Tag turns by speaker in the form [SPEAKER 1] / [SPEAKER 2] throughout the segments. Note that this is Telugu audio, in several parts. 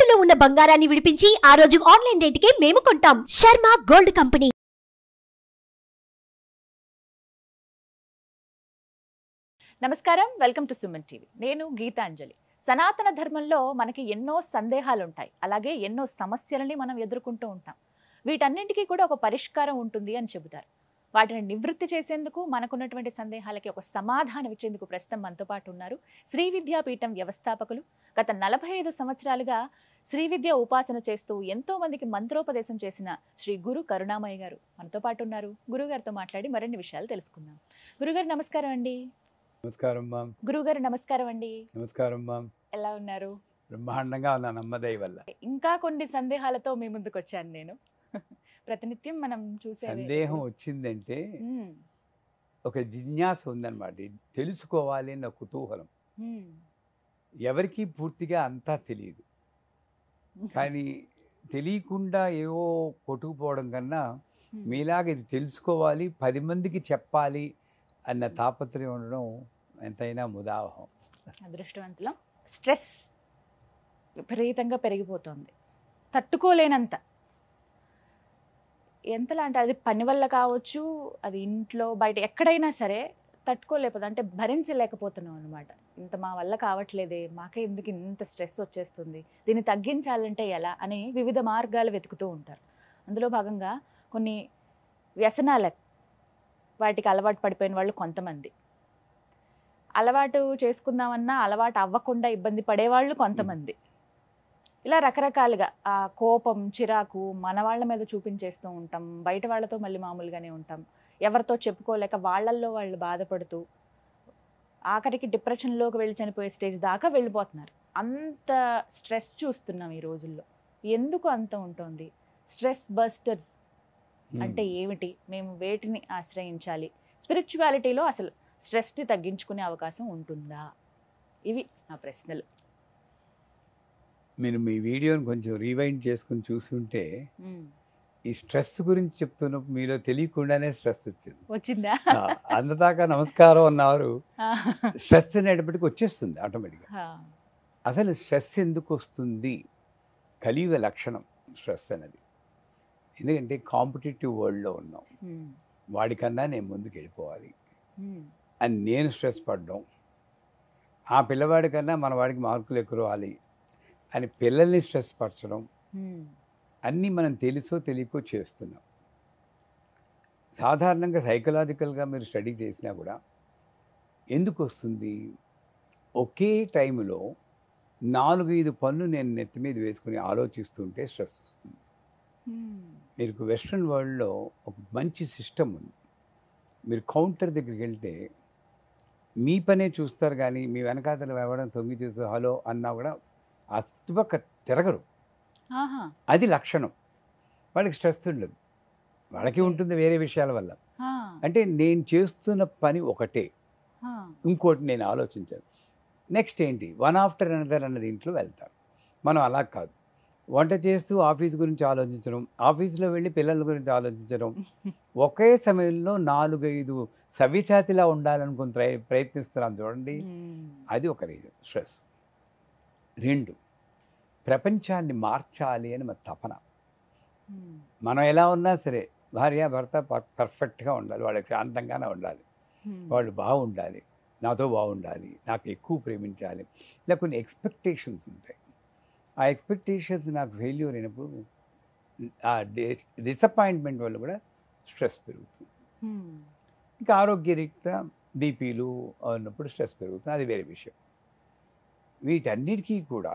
[SPEAKER 1] తాకట్టులో ఉన్న బంగారాన్ని విడిపించి ఆ రోజు ఆన్లైన్ రేటుకే మేము కొంటాం శర్మ గోల్డ్ కంపెనీ
[SPEAKER 2] నమస్కారం వెల్కమ్ టు సుమన్ టీవీ నేను గీతాంజలి సనాతన ధర్మంలో మనకి ఎన్నో సందేహాలు ఉంటాయి అలాగే ఎన్నో సమస్యలని మనం ఎదుర్కొంటూ ఉంటాం వీటన్నింటికీ కూడా ఒక పరిష్కారం ఉంటుంది అని చెబుతారు వాటిని నివృత్తి చేసేందుకు మనకున్నటువంటి సందేహాలకి ఒక సమాధానం ఇచ్చేందుకు ప్రస్తుతం మనతో పాటు ఉన్నారు శ్రీ విద్యాపీఠం వ్యవస్థాపకులు గత నలభై ఐదు సంవత్సరాలుగా శ్రీ విద్య ఉపాసన చేస్తూ ఎంతో మందికి మంత్రోపదేశం చేసిన శ్రీ గురు కరుణామయ్య గారు మనతో పాటు ఉన్నారు గురుగారితో మాట్లాడి మరిన్ని విషయాలు తెలుసుకుందాం గురుగారు నమస్కారం అండి
[SPEAKER 3] నమస్కారం మామ్
[SPEAKER 2] గురుగారు నమస్కారం అండి
[SPEAKER 3] నమస్కారం మామ్
[SPEAKER 2] ఎలా ఉన్నారు
[SPEAKER 3] బ్రహ్మాండంగా ఉన్నా నమ్మదై వల్ల
[SPEAKER 2] ఇంకా కొన్ని సందేహాలతో మీ ముందుకు వచ్చాను నేను ప్రతినిత్యం మనం చూసే
[SPEAKER 3] సందేహం వచ్చిందంటే ఒక జిజ్ఞాస ఉందన్నమాట ఇది తెలుసుకోవాలి అన్న కుతూహలం ఎవరికీ పూర్తిగా అంతా తెలియదు కానీ తెలియకుండా ఏవో కొట్టుకుపోవడం కన్నా మీలాగా ఇది తెలుసుకోవాలి పది మందికి చెప్పాలి అన్న తాపత్రయం ఉండడం ఎంతైనా ముదావహం
[SPEAKER 2] అదృష్టవంతులం స్ట్రెస్ విపరీతంగా పెరిగిపోతుంది తట్టుకోలేనంత ఎంతలా అంటే అది పని వల్ల కావచ్చు అది ఇంట్లో బయట ఎక్కడైనా సరే తట్టుకోలేకపోతే అంటే భరించలేకపోతున్నాం అనమాట ఇంత మా వల్ల కావట్లేదే మాకే ఎందుకు ఇంత స్ట్రెస్ వచ్చేస్తుంది దీన్ని తగ్గించాలంటే ఎలా అని వివిధ మార్గాలు వెతుకుతూ ఉంటారు అందులో భాగంగా కొన్ని వ్యసనాల వాటికి అలవాటు పడిపోయిన వాళ్ళు కొంతమంది అలవాటు చేసుకుందామన్నా అలవాటు అవ్వకుండా ఇబ్బంది పడేవాళ్ళు కొంతమంది ఇలా రకరకాలుగా ఆ కోపం చిరాకు మన వాళ్ళ మీద చూపించేస్తూ ఉంటాం బయట వాళ్ళతో మళ్ళీ మామూలుగానే ఉంటాం ఎవరితో చెప్పుకోలేక వాళ్ళల్లో వాళ్ళు బాధపడుతూ ఆఖరికి డిప్రెషన్లోకి వెళ్ళి చనిపోయే స్టేజ్ దాకా వెళ్ళిపోతున్నారు అంత స్ట్రెస్ చూస్తున్నాం ఈ రోజుల్లో ఎందుకు అంత ఉంటుంది స్ట్రెస్ బస్టర్స్ అంటే ఏమిటి మేము వేటిని ఆశ్రయించాలి స్పిరిచువాలిటీలో అసలు స్ట్రెస్ని తగ్గించుకునే అవకాశం ఉంటుందా ఇవి నా ప్రశ్నలు
[SPEAKER 3] మీరు మీ వీడియోని కొంచెం రీవైండ్ చేసుకుని చూసుంటే
[SPEAKER 2] మ్మ్.
[SPEAKER 3] ఈ స్ట్రెస్ గురించి చెప్తున్నప్పుడు మీలో తెలియకుండానే స్ట్రెస్ వచ్చింది
[SPEAKER 2] వచ్చిందా
[SPEAKER 3] ఆ, అందదాకా నమస్కారం అన్నారు స్ట్రెస్ అనేటప్పటికి వచ్చేస్తుంది ఆటోమేటిక్గా
[SPEAKER 2] ఆ,
[SPEAKER 3] అసలు స్ట్రెస్ ఎందుకు వస్తుంది కలియుగ లక్షణం స్ట్రెస్ అనేది ఎందుకంటే కాంపిటేటివ్ వరల్డ్లో ఉన్నాం
[SPEAKER 2] మ్మ్.
[SPEAKER 3] వాడికన్నా నేను ముందుకు వెళ్ళిపోవాలి
[SPEAKER 2] మ్మ్.
[SPEAKER 3] అని నేను స్ట్రెస్ పడడం ఆ పిల్లవాడి కన్నా మన వాడికి మార్కులు ఎక్కువ రావాలి అని పిల్లల్ని స్ట్రెస్ పరచడం
[SPEAKER 2] మ్మ్.
[SPEAKER 3] అన్నీ మనం తెలుసో తెలియకో చేస్తున్నాం సాధారణంగా సైకలాజికల్గా మీరు స్టడీ చేసినా కూడా ఎందుకు వస్తుంది ఒకే టైంలో నాలుగు ఐదు పనులు నేను నెత్తి మీద వేసుకుని ఆలోచిస్తుంటే స్ట్రెస్ వస్తుంది
[SPEAKER 2] మ్మ్.
[SPEAKER 3] మీకు వెస్ట్రన్ వరల్డ్లో ఒక మంచి సిస్టమ్ ఉంది మీరు కౌంటర్ దగ్గరికి వెళ్తే మీ పనే చూస్తారు కానీ మీ వెనకాతలు ఎవడం తొంగి చూస్తూ హలో అన్నా కూడా ఆ చుట్టుపక్క తిరగరు
[SPEAKER 2] ఆహా.
[SPEAKER 3] అది లక్షణం వాళ్ళకి స్ట్రెస్ ఉండదు వాళ్ళకి
[SPEAKER 2] Okay.
[SPEAKER 3] ఉంటుంది వేరే విషయాల వల్ల
[SPEAKER 2] ఆ.
[SPEAKER 3] అంటే నేను చేస్తున్న పని ఒకటే
[SPEAKER 2] ఆ.
[SPEAKER 3] ఇంకోటి నేను ఆలోచించాను నెక్స్ట్ ఏంటి వన్ ఆఫ్టర్ అనదర్ అన్న దీంట్లో వెళ్తారు మనం అలా కాదు వంట చేస్తూ ఆఫీస్ గురించి ఆలోచించడం ఆఫీస్లో వెళ్ళి పిల్లల గురించి ఆలోచించడం ఒకే సమయంలో నాలుగైదు సవిచాతిలా ఉండాలనుకుని ప్రయ ప్రయత్నిస్తున్నాం చూడండి
[SPEAKER 2] మ్మ్.
[SPEAKER 3] అది ఒక రీజన్ స్ట్రెస్ రెండు ప్రపంచాన్ని మార్చాలి అని మన తపన
[SPEAKER 2] మ్మ్.
[SPEAKER 3] మనం ఎలా ఉన్నా సరే భార్య భర్త పర్- పర్ఫెక్ట్గా ఉండాలి వాళ్ళకి శాంతంగానే ఉండాలి
[SPEAKER 2] మ్మ్.
[SPEAKER 3] వాళ్ళు బాగుండాలి నాతో బాగుండాలి నాకు ఎక్కువ ప్రేమించాలి ఇలా కొన్ని ఎక్స్పెక్టేషన్స్ ఉంటాయి ఆ ఎక్స్పెక్టేషన్స్ నాకు ఫెయిల్యూర్ అయినప్పుడు ఆ డిసప్పాయింట్మెంట్ వల్ల కూడా స్ట్రెస్ పెరుగుతుంది
[SPEAKER 2] మ్మ్.
[SPEAKER 3] ఇంకా ఆరోగ్యరీత్యా బీపీలు ఉన్నప్పుడు స్ట్రెస్ పెరుగుతుంది అది వేరే విషయం వీటన్నిటికీ కూడా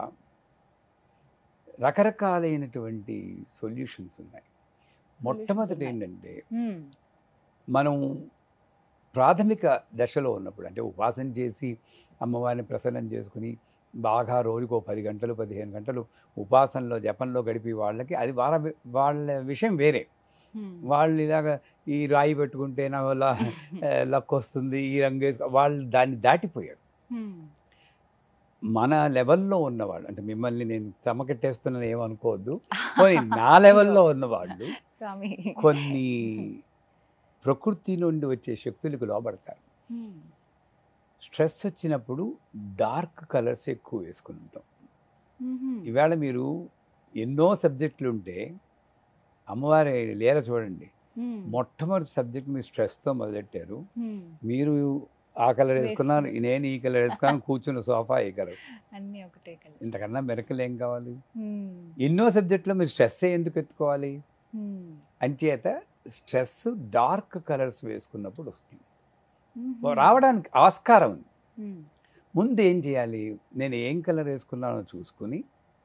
[SPEAKER 3] రకరకాలైనటువంటి సొల్యూషన్స్ ఉన్నాయి మొట్టమొదటి
[SPEAKER 2] ఉన్నాయి.
[SPEAKER 3] ఏంటంటే
[SPEAKER 2] మ్మ్.
[SPEAKER 3] మనం ప్రాథమిక దశలో ఉన్నప్పుడు అంటే ఉపాసన చేసి అమ్మవారిని ప్రసన్నం చేసుకుని బాగా రోజుకో పది గంటలు పదిహేను గంటలు ఉపాసనలో జపంలో గడిపి వాళ్ళకి అది వాళ్ళ వాళ్ళ విషయం వేరే
[SPEAKER 2] మ్మ్.
[SPEAKER 3] వాళ్ళు ఇలాగ ఈ రాయి పెట్టుకుంటే నా వల్ల ఆ, లక్ వస్తుంది ఈ రంగు వేసుకో వాళ్ళు దాన్ని దాటిపోయారు
[SPEAKER 2] మ్మ్.
[SPEAKER 3] మన లెవెల్లో ఉన్నవాళ్ళు అంటే మిమ్మల్ని నేను తమకెట్టేస్తున్నాను ఏమనుకోవద్దు పోనీ నా లెవెల్లో ఉన్నవాళ్ళు
[SPEAKER 2] స్వామి
[SPEAKER 3] కొన్ని ప్రకృతి నుండి వచ్చే శక్తులకు లోబడతారు స్ట్రెస్ వచ్చినప్పుడు డార్క్ కలర్స్ ఎక్కువ వేసుకుని ఉంటాం
[SPEAKER 2] మ్మ్.
[SPEAKER 3] ఈవేళ మీరు ఎన్నో సబ్జెక్టులు ఉంటే అమ్మవారి లేర చూడండి
[SPEAKER 2] మ్మ్.
[SPEAKER 3] మొట్టమొదటి సబ్జెక్ట్ మీరు స్ట్రెస్తో మొదలెట్టారు
[SPEAKER 2] మ్మ్.
[SPEAKER 3] మీరు ఆ కలర్ వేసుకున్నారు
[SPEAKER 2] వేసుకున్నారు.
[SPEAKER 3] నేను ఈ కలర్ వేసుకున్నాను కూర్చున్న సోఫా ఈ కలర్
[SPEAKER 2] అన్నీ ఒకటే కలర్
[SPEAKER 3] ఇంతకన్నా మెరకలు ఏం కావాలి
[SPEAKER 2] మ్మ్.
[SPEAKER 3] ఎన్నో సబ్జెక్టులో మీరు స్ట్రెస్ ఎందుకు ఎత్తుకోవాలి
[SPEAKER 2] మ్మ్.
[SPEAKER 3] అంచేత స్ట్రెస్ డార్క్ కలర్స్ వేసుకున్నప్పుడు వస్తుంది
[SPEAKER 2] మ్మ్.
[SPEAKER 3] రావడానికి ఆస్కారం ఉంది
[SPEAKER 2] మ్మ్.
[SPEAKER 3] ముందు ఏం చేయాలి నేను ఏం కలర్ వేసుకున్నానో చూసుకుని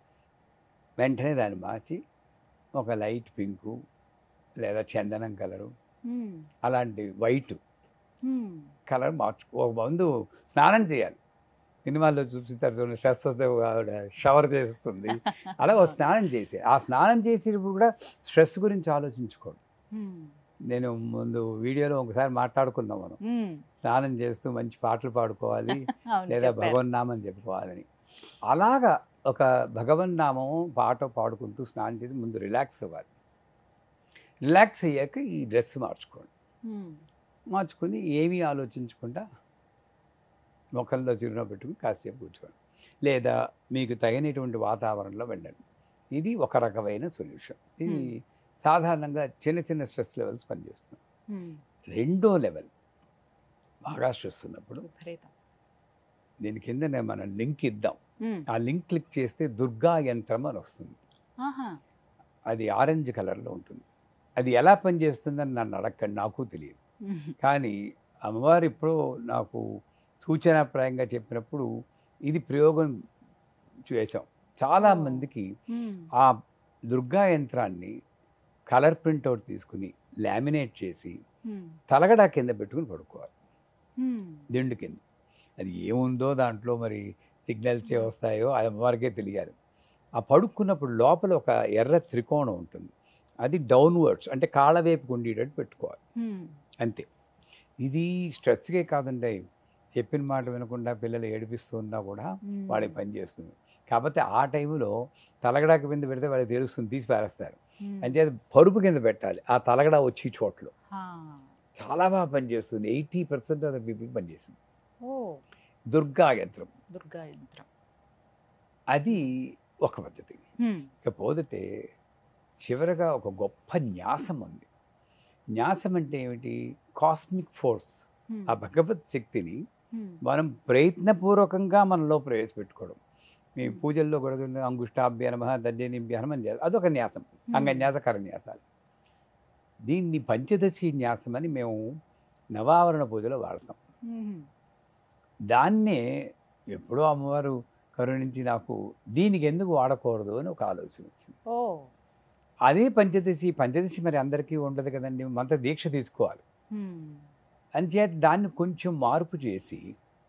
[SPEAKER 3] వెంటనే దాన్ని మార్చి ఒక లైట్ పింకు లేదా చందనం కలరు
[SPEAKER 2] మ్మ్.
[SPEAKER 3] అలాంటి వైట్
[SPEAKER 2] మ్మ్.
[SPEAKER 3] కలర్ మార్చు ఒక ముందు స్నానం చేయాలి సినిమాల్లో చూపిస్తారు చూడండి స్ట్రెస్ వస్తే ఆవిడ షవర్ చేస్తుంది అలా ఒక స్నానం చేసి ఆ స్నానం చేసేటప్పుడు కూడా స్ట్రెస్ గురించి ఆలోచించుకోండి
[SPEAKER 2] మ్మ్.
[SPEAKER 3] నేను ముందు వీడియోలో ఒకసారి మాట్లాడుకున్నాం మనం
[SPEAKER 2] మ్మ్.
[SPEAKER 3] స్నానం చేస్తూ మంచి పాటలు పాడుకోవాలి
[SPEAKER 2] అవును,
[SPEAKER 3] లేదా
[SPEAKER 2] చెప్పారు.
[SPEAKER 3] భగవన్నామం చెప్పుకోవాలని అలాగా ఒక భగవన్నామం పాట పాడుకుంటూ స్నానం చేసి ముందు రిలాక్స్ అవ్వాలి రిలాక్స్ అయ్యాక ఈ డ్రెస్ మార్చుకోండి
[SPEAKER 2] మ్మ్.
[SPEAKER 3] మార్చుకొని ఏమీ ఆలోచించకుండా ముఖంలో చిరునవ్వు పెట్టుకుని కాసేపు కూర్చోండి లేదా మీకు తగినటువంటి వాతావరణంలో వెళ్ళండి ఇది ఒక రకమైన సొల్యూషన్ ఇది సాధారణంగా చిన్న చిన్న స్ట్రెస్ లెవెల్స్ పనిచేస్తుంది
[SPEAKER 2] మ్మ్.
[SPEAKER 3] రెండో లెవెల్ బాగా స్ట్రెస్ ఉన్నప్పుడు
[SPEAKER 2] విపరీతం
[SPEAKER 3] దీని కింద మనం లింక్ ఇద్దాం
[SPEAKER 2] మ్మ్.
[SPEAKER 3] ఆ లింక్ క్లిక్ చేస్తే దుర్గా యంత్రం అని వస్తుంది
[SPEAKER 2] ఆహా.
[SPEAKER 3] అది ఆరెంజ్ కలర్లో ఉంటుంది అది ఎలా పనిచేస్తుందని నన్ను అడగండి నాకు తెలియదు
[SPEAKER 2] మ్మ్.
[SPEAKER 3] కానీ అమ్మవారు ఇప్పుడు నాకు సూచనాప్రాయంగా చెప్పినప్పుడు ఇది ప్రయోగం చేసాం చాలామందికి
[SPEAKER 2] మ్మ్.
[SPEAKER 3] ఆ దుర్గా యంత్రాన్ని కలర్ ప్రింట్అవుట్ తీసుకుని లామినేట్ చేసి
[SPEAKER 2] మ్మ్.
[SPEAKER 3] తలగడా కింద పెట్టుకుని పడుకోవాలి
[SPEAKER 2] మ్మ్.
[SPEAKER 3] దిండు కింద అది ఏముందో దాంట్లో మరి సిగ్నల్స్ ఏ వస్తాయో అది అమ్మవారికే తెలియాలి ఆ పడుకున్నప్పుడు లోపల ఒక ఎర్ర త్రికోణం ఉంటుంది అది డౌన్వర్డ్స్ అంటే కాళ్ళ వైపుకు ఉండేటట్టు పెట్టుకోవాలి
[SPEAKER 2] మ్మ్.
[SPEAKER 3] అంతే ఇది స్ట్రెస్కే కాదండి చెప్పిన మాట వినకుండా పిల్లలు ఏడిపిస్తున్నా కూడా
[SPEAKER 2] మ్మ్.
[SPEAKER 3] వాడికి పని చేస్తుంది కాకపోతే ఆ టైంలో తలగడాకి కింద పెడితే వాళ్ళకి తెలుస్తుంది తీసి పారేస్తారు
[SPEAKER 2] మ్మ్.
[SPEAKER 3] అంటే అది పరుపు కింద పెట్టాలి ఆ తలగడ వచ్చి చోట్లు
[SPEAKER 2] ఆ.
[SPEAKER 3] చాలా బాగా పనిచేస్తుంది eighty percent of the people పనిచేస్తుంది
[SPEAKER 2] ఓ
[SPEAKER 3] దుర్గా యంత్రం
[SPEAKER 2] దుర్గా యంత్రం
[SPEAKER 3] అది ఒక పద్ధతి
[SPEAKER 2] మ్మ్.
[SPEAKER 3] ఇకపోతే చివరగా ఒక గొప్ప న్యాసం ఉంది న్యాసం అంటే ఏమిటి కాస్మిక్ ఫోర్స్
[SPEAKER 2] మ్మ్.
[SPEAKER 3] ఆ భగవత్ శక్తిని
[SPEAKER 2] మ్మ్.
[SPEAKER 3] మనం ప్రయత్నపూర్వకంగా మనలో ప్రవేశపెట్టుకోవడం మీ పూజల్లో కూడా చూడండి, అంగుష్టాభ్య నమ దర్జనిభ్య హనుమని చేయాలి అదొక న్యాసం అంగన్యాసకర న్యాసాలు దీన్ని పంచదశి న్యాసం అని మేము నవావరణ పూజలో వాడతాం
[SPEAKER 2] మ్మ్.
[SPEAKER 3] దాన్నే ఎప్పుడో అమ్మవారు కరుణించి నాకు దీనికి ఎందుకు వాడకూడదు అని ఒక ఆలోచన వచ్చింది
[SPEAKER 2] ఓ
[SPEAKER 3] అదే పంచదశి పంచదశి మరి అందరికీ ఉండదు కదండి మంత దీక్ష తీసుకోవాలి
[SPEAKER 2] మ్మ్.
[SPEAKER 3] అంచేత దాన్ని కొంచెం మార్పు చేసి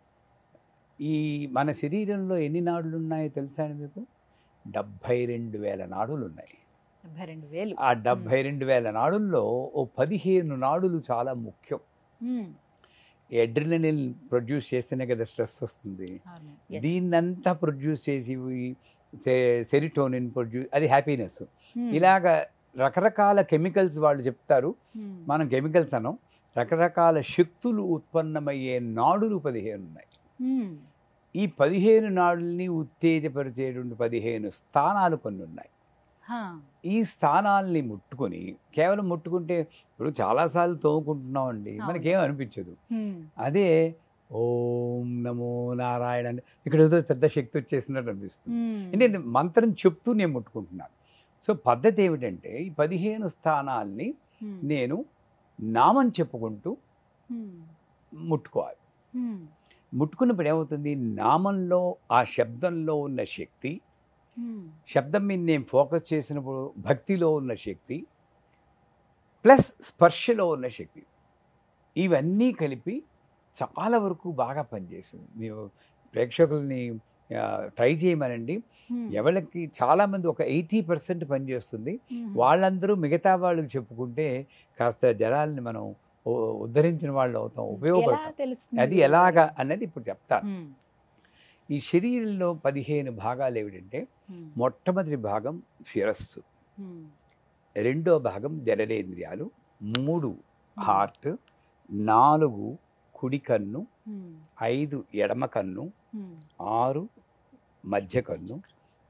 [SPEAKER 3] ఈ మన శరీరంలో ఎన్ని నాడులు ఉన్నాయో తెలుసా అండి మీకు డెబ్భై రెండు వేల నాడులు ఉన్నాయి
[SPEAKER 2] డెబ్బై రెండు వేలు
[SPEAKER 3] ఆ డెబ్భై రెండు వేల నాడుల్లో ఓ పదిహేను నాడులు చాలా ముఖ్యం
[SPEAKER 2] మ్మ్.
[SPEAKER 3] ఎడ్రినలిన్ ప్రొడ్యూస్ చేస్తేనే కదా స్ట్రెస్ వస్తుంది
[SPEAKER 2] అవును. Yes.
[SPEAKER 3] దీన్నంతా ప్రొడ్యూస్ చేసి సెరిటోనిన్ ప్రొడ్యూస్ అది హ్యాపీనెస్
[SPEAKER 2] మ్మ్.
[SPEAKER 3] ఇలాగ రకరకాల కెమికల్స్ వాళ్ళు చెప్తారు
[SPEAKER 2] మ్మ్.
[SPEAKER 3] మనం కెమికల్స్ అనం రకరకాల శక్తులు ఉత్పన్నమయ్యే నాడులు పదిహేను ఉన్నాయి
[SPEAKER 2] మ్మ్.
[SPEAKER 3] ఈ పదిహేను నాడుల్ని ఉత్తేజపరిచేటువంటి పదిహేను స్థానాలు కొన్ని ఉన్నాయి
[SPEAKER 2] హా.
[SPEAKER 3] ఈ స్థానాల్ని ముట్టుకొని కేవలం ముట్టుకుంటే ఇప్పుడు చాలాసార్లు తోముకుంటున్నామండి
[SPEAKER 2] అవును.
[SPEAKER 3] మనకేం అనిపించదు
[SPEAKER 2] మ్మ్.
[SPEAKER 3] అదే ఓం నమో నారాయణ అని ఇక్కడ ఏదో పెద్ద శక్తి వచ్చేసినట్టు అనిపిస్తుంది
[SPEAKER 2] మ్మ్.
[SPEAKER 3] అంటే మంత్రం చెప్తూ నేను ముట్టుకుంటున్నాను సో పద్ధతి ఏమిటంటే ఈ పదిహేను స్థానాల్ని
[SPEAKER 2] మ్మ్.
[SPEAKER 3] నేను నామం చెప్పుకుంటూ
[SPEAKER 2] మ్మ్.
[SPEAKER 3] ముట్టుకోవాలి
[SPEAKER 2] మ్మ్.
[SPEAKER 3] ముట్టుకున్నప్పుడు ఏమవుతుంది నామంలో ఆ శబ్దంలో ఉన్న శక్తి
[SPEAKER 2] మ్మ్.
[SPEAKER 3] శబ్దం మీద నేను ఫోకస్ చేసినప్పుడు భక్తిలో ఉన్న శక్తి ప్లస్ స్పర్శలో ఉన్న శక్తి ఇవన్నీ కలిపి చాలా వరకు బాగా పనిచేసింది మీరు ప్రేక్షకుల్ని ఆ, ట్రై చేయమనండి
[SPEAKER 2] మ్మ్.
[SPEAKER 3] ఎవరికి చాలామంది ఒక ఎయిటీ పర్సెంట్ పనిచేస్తుంది
[SPEAKER 2] మ్మ్.
[SPEAKER 3] వాళ్ళందరూ మిగతా వాళ్ళకి చెప్పుకుంటే కాస్త జనాల్ని మనం ఉ- ఉద్ధరించిన వాళ్ళు అవుతాం
[SPEAKER 2] ఎలా
[SPEAKER 3] ఉపయోగపడతాం
[SPEAKER 2] తెలుస్తుంది
[SPEAKER 3] అది ఎలాగా అన్నది ఇప్పుడు చెప్తాను
[SPEAKER 2] మ్మ్.
[SPEAKER 3] ఈ శరీరంలో పదిహేను భాగాలు ఏమిటంటే
[SPEAKER 2] మ్మ్.
[SPEAKER 3] మొట్టమొదటి భాగం శిరస్సు
[SPEAKER 2] మ్మ్.
[SPEAKER 3] రెండో భాగం జననేంద్రియాలు మూడు హార్ట్ నాలుగు కుడి కన్ను
[SPEAKER 2] మ్మ్.
[SPEAKER 3] ఐదు ఎడమ కన్ను
[SPEAKER 2] మ్మ్.
[SPEAKER 3] ఆరు మధ్య కన్ను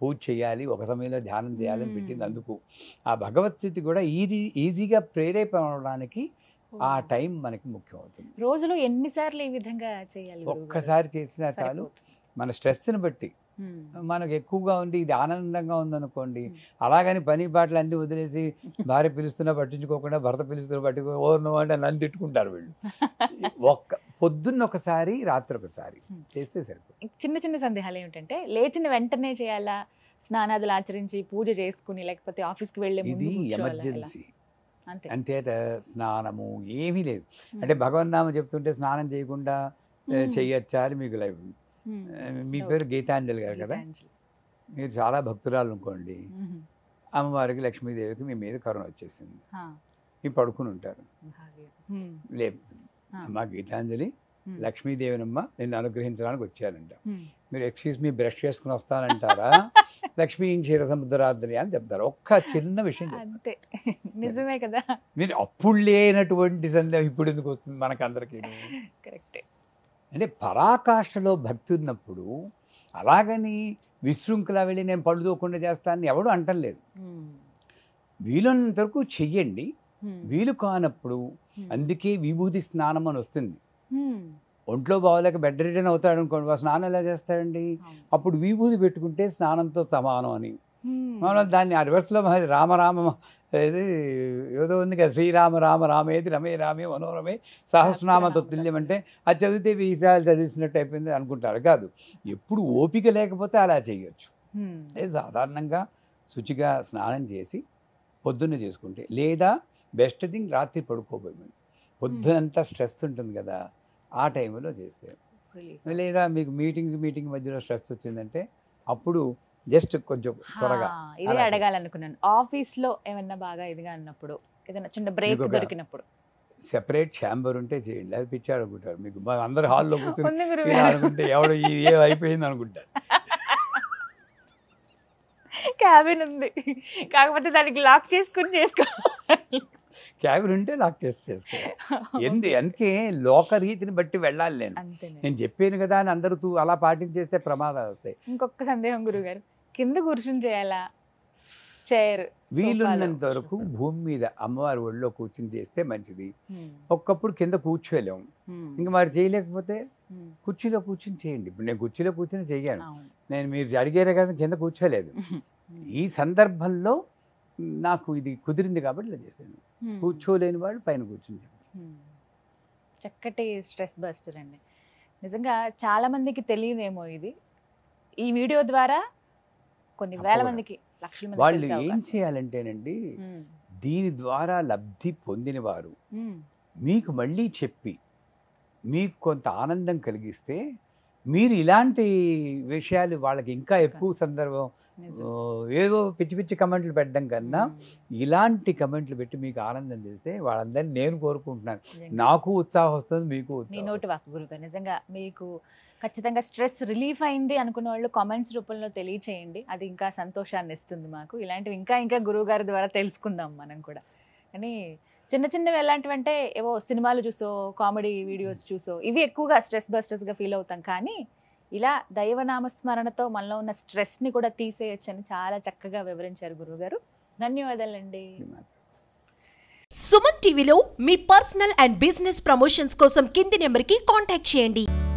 [SPEAKER 3] పూజ చేయాలి ఒక సమయంలో ధ్యానం చేయాలని
[SPEAKER 2] మ్మ్.
[SPEAKER 3] పెట్టింది అందుకు ఆ భగవత్ స్థితి కూడా ఈజీ ఈజీగా ప్రేరేపణ అవడానికి ఆ టైం మనకి ముఖ్యం అవుతుంది
[SPEAKER 2] రోజులో ఎన్నిసార్లు ఈ విధంగా చేయాలి గురువుగారు?
[SPEAKER 3] ఒక్కసారి చేసినా చాలు
[SPEAKER 2] సరిపోతుంది.
[SPEAKER 3] మన స్ట్రెస్ని బట్టి
[SPEAKER 2] ఉమ్.
[SPEAKER 3] మనకు ఎక్కువగా ఉంది ఇది ఆనందంగా ఉందనుకోండి
[SPEAKER 2] మ్మ్.
[SPEAKER 3] అలాగని పని పాటలు అన్నీ వదిలేసి భార్య పిలుస్తున్నా పట్టించుకోకుండా భర్త పిలుస్తున్నా పట్టుకో ఓ నువ్వు అంటే నన్ను తిట్టుకుంటారు వీళ్ళు ఒక్క పొద్దున్న ఒకసారి రాత్రి ఒకసారి
[SPEAKER 2] మ్మ్.
[SPEAKER 3] చేస్తే సరిపోతుంది
[SPEAKER 2] చిన్న చిన్న సందేహాలు ఏమిటంటే లేచిన వెంటనే చేయాలా స్నానాదులు ఆచరించి పూజ చేసుకుని లేకపోతే ఆఫీస్కి వెళ్ళే ముందు
[SPEAKER 3] ఇది
[SPEAKER 2] కూర్చోవాలా? అలా?
[SPEAKER 3] ఎమర్జెన్సీ
[SPEAKER 2] అంతే
[SPEAKER 3] అంటే స్నానము ఏమీ లేదు అంటే భగవన్నామ చెప్తుంటే స్నానం చేయకుండా ఏ,
[SPEAKER 2] ఉమ్.
[SPEAKER 3] చెయ్యొచ్చా అని మీకు లైఫ్
[SPEAKER 2] ఉమ్.
[SPEAKER 3] మీ
[SPEAKER 2] ఓకే.
[SPEAKER 3] పేరు గీతాంజలి గారు కదా
[SPEAKER 2] గీతాంజలి.
[SPEAKER 3] మీరు చాలా భక్తురాలు అనుకోండి
[SPEAKER 2] ఉమ్.
[SPEAKER 3] అమ్మవారికి లక్ష్మీదేవికి మీ మీద కరుణ వచ్చేసింది
[SPEAKER 2] ఆ,
[SPEAKER 3] మీరు పడుకుని ఉంటారు
[SPEAKER 2] భాగ్యం. ఉమ్.
[SPEAKER 3] లేదు
[SPEAKER 2] ఆ.
[SPEAKER 3] అమ్మ గీతాంజలి
[SPEAKER 2] ఉమ్.
[SPEAKER 3] లక్ష్మీదేవినమ్మ నిన్ను అనుగ్రహించడానికి వచ్చారంట
[SPEAKER 2] ఉమ్.
[SPEAKER 3] మీరు ఎక్స్క్యూజ్ మీ బ్రష్ చేసుకుని వస్తానంటారా లక్ష్మీ క్షీర సముద్రాద్రి అని చెప్తారు ఒక్క చిన్న విషయం చెప్తారు.
[SPEAKER 2] అంతే నిజమే కదా
[SPEAKER 3] మీరు అప్పుడు లేనటువంటి సందేహం ఇప్పుడు ఎందుకు వస్తుంది మనకందరికీ
[SPEAKER 2] కరెక్టే
[SPEAKER 3] అంటే పరాకాష్ఠలో భక్తి ఉన్నప్పుడు అలాగని విశృంఖల వెళ్ళి నేను పళ్ళు తోకుండా చేస్తానని ఎవడు అంటలేదు
[SPEAKER 2] ఉమ్.
[SPEAKER 3] వీలున్నంత వరకు చెయ్యండి
[SPEAKER 2] ఉమ్.
[SPEAKER 3] వీలు కానప్పుడు
[SPEAKER 2] ఉమ్.
[SPEAKER 3] అందుకే విభూతి స్నానం అని వస్తుంది
[SPEAKER 2] ఉమ్.
[SPEAKER 3] ఒంట్లో బాగోలేక బెడ్ రిటర్న్ అవుతాడు అనుకోండి వాడు స్నానం ఎలా చేస్తాడండి
[SPEAKER 2] అవును.
[SPEAKER 3] అప్పుడు విభూతి పెట్టుకుంటే స్నానంతో సమానం అని
[SPEAKER 2] ఉమ్.
[SPEAKER 3] మనం దాన్ని ఆ రివర్స్లో మరి రామరామ ఇది ఏదో ఉంది కదా శ్రీరామ రామ రామేది రమే రామే మనోరమే సహస్రనామతో తుల్యం అంటే అది చదివితే వీసాలు చదివిసినట్టు అయిపోయింది అనుకుంటారు కాదు ఎప్పుడు ఓపిక లేకపోతే అలా చేయొచ్చు
[SPEAKER 2] ఉమ్.
[SPEAKER 3] అదే సాధారణంగా శుచిగా స్నానం చేసి పొద్దున్న చేసుకుంటే లేదా బెస్ట్ థింగ్ రాత్రి పడుకోబోయి పొద్దునంతా స్ట్రెస్ ఉంటుంది కదా ఆ టైంలో చేస్తే
[SPEAKER 2] Relief.
[SPEAKER 3] లేదా మీకు మీటింగ్ మీటింగ్ మధ్యలో స్ట్రెస్ వచ్చిందంటే అప్పుడు జస్ట్ కొంచెం త్వరగా
[SPEAKER 2] హా, ఇదే
[SPEAKER 3] అలాగే.
[SPEAKER 2] అడగాలనుకున్నాను ఆఫీస్ లో ఏమన్నా బాగా ఇదిగా అన్నప్పుడు ఏదైనా చిన్న బ్రేక్
[SPEAKER 3] ఇంకొక-
[SPEAKER 2] దొరికినప్పుడు
[SPEAKER 3] సెపరేట్ ఛాంబర్ ఉంటే చేయండి అది పిచ్చాడు అనుకుంటారు మీకు మా అందరు హాల్లో కూర్చొని
[SPEAKER 2] ఉంది
[SPEAKER 3] ఇలా
[SPEAKER 2] గురుగారు
[SPEAKER 3] అనుకుంటే ఎవడు ఈ ఏ అయిపోయింది అనుకుంటారు
[SPEAKER 2] క్యాబిన్ ఉంది కాకపోతే దానికి లాక్ చేసుకుని చేసుకో
[SPEAKER 3] క్యాబిన్ ఉంటే లాక్ టెస్ట్ చేసుకోవాలి ఎందు అందుకే లోక రీతిని బట్టి వెళ్ళాలి నేను
[SPEAKER 2] అంతేనే
[SPEAKER 3] నేను చెప్పాను కదా అని అందరూ తూ అలా పాటించేస్తే ప్రమాదాలు వస్తాయి
[SPEAKER 2] ఇంకొక సందేహం గురుగారు కింద కూర్చుని చేయాలా చైర్
[SPEAKER 3] వీలున్నంత వరకు భూమి మీద అమ్మవారి ఒళ్ళో కూర్చుని చేస్తే మంచిది ఒక్కప్పుడు కింద కూర్చోలేము ఇంకా మరి చేయలేకపోతే కుర్చీలో కూర్చుని చేయండి ఇప్పుడు నేను కుర్చీలో కూర్చుని చెయ్యాను నేను మీరు అడిగారే కదా కింద కూర్చోలేదు ఈ సందర్భంలో నాకు ఇది కుదిరింది కాబట్టి ఇలా చేశాను కూర్చోలేని వాళ్ళు పైన కూర్చుని
[SPEAKER 2] Hmm. చక్కటి స్ట్రెస్ బస్టర్ అండి నిజంగా చాలా మందికి తెలియదేమో ఇది ఈ వీడియో ద్వారా కొన్ని వేల
[SPEAKER 3] తప్పకుండా.
[SPEAKER 2] మందికి లక్షల మందికి
[SPEAKER 3] వాళ్ళు
[SPEAKER 2] తెలిసే
[SPEAKER 3] ఏం
[SPEAKER 2] అవకాశం.
[SPEAKER 3] చేయాలంటేనండి
[SPEAKER 2] Hmm.
[SPEAKER 3] దీని ద్వారా లబ్ధి పొందిన వారు
[SPEAKER 2] Hmm.
[SPEAKER 3] మీకు మళ్ళీ చెప్పి మీకు కొంత ఆనందం కలిగిస్తే మీరు ఇలాంటి విషయాలు వాళ్ళకి ఇంకా ఎక్కువ సందర్భం
[SPEAKER 2] నిజం.
[SPEAKER 3] ఓ, ఏదో పిచ్చి పిచ్చి కమెంట్లు పెట్టడం కన్నా
[SPEAKER 2] Hmm.
[SPEAKER 3] ఇలాంటి కమెంట్లు పెట్టి మీకు ఆనందం చేస్తే వాళ్ళందరినీ నేను కోరుకుంటున్నాను
[SPEAKER 2] నిజంగా.
[SPEAKER 3] నాకు ఉత్సాహం వస్తుంది మీకు
[SPEAKER 2] మీ
[SPEAKER 3] ఉత్సాహం
[SPEAKER 2] నోటి వాక్ గురుగారు నిజంగా మీకు ఖచ్చితంగా స్ట్రెస్ రిలీఫ్ అయింది అనుకున్న వాళ్ళు కామెంట్స్ రూపంలో తెలియచేయండి అది ఇంకా సంతోషాన్ని ఇస్తుంది మాకు ఇలాంటివి ఇంకా ఇంకా గురువు గారి ద్వారా తెలుసుకుందాం మనం కూడా కానీ చిన్న చిన్నవి ఎలాంటివంటే ఏవో సినిమాలు చూసో కామెడీ వీడియోస్ చూసో ఇవి ఎక్కువగా స్ట్రెస్ బస్టర్స్గా ఫీల్ అవుతాం కానీ ఇలా దైవనామస్మరణతో మనలో ఉన్న స్ట్రెస్ని కూడా తీసేయొచ్చని చాలా చక్కగా వివరించారు గురువుగారు ధన్యవాదాలండి
[SPEAKER 3] వస్తుంది.
[SPEAKER 1] సుమన్ టీవీలో మీ పర్సనల్ అండ్ బిజినెస్ ప్రమోషన్స్ కోసం కింది నెంబర్కి కాంటాక్ట్ చేయండి